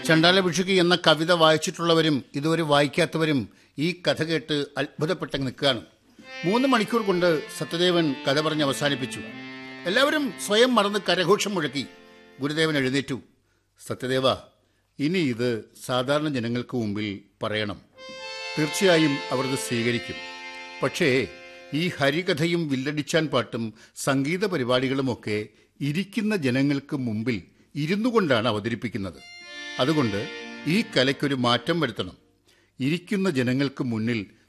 ചണ്ടാല ഭിക്ഷുക്കി എന്ന കവിത വായിച്ചിട്ടുള്ളവരും ഇതുവരെ വായിക്കാത്തവരും ഈ കഥ കേട്ട് അത്ഭുതപ്പെട്ട് നിൽക്കുകയാണ് മൂന്ന് മണിക്കൂർ കൊണ്ട് സത്യദേവൻ കഥ പറഞ്ഞ് അവസാനിപ്പിച്ചു എല്ലാവരും സ്വയം മറന്ന് കരഘോഷം മുഴക്കി ഗുരുദേവൻ എഴുന്നേറ്റു സത്യദേവ ഇനി ഇത് സാധാരണ ജനങ്ങൾക്ക് മുമ്പിൽ പറയണം തീർച്ചയായും അവർ ഇത് സ്വീകരിക്കും പക്ഷേ ഈ ഹരികഥയും വില്ലടിച്ചാൻ പാട്ടും സംഗീത പരിപാടികളുമൊക്കെ ഇരിക്കുന്ന ജനങ്ങൾക്ക് മുമ്പിൽ ഇരുന്നു കൊണ്ടാണ് അവതരിപ്പിക്കുന്നത് അതുകൊണ്ട് ഈ കലയ്ക്കൊരു മാറ്റം വരുത്തണം ഇരിക്കുന്ന ജനങ്ങൾക്ക് മുന്നിൽ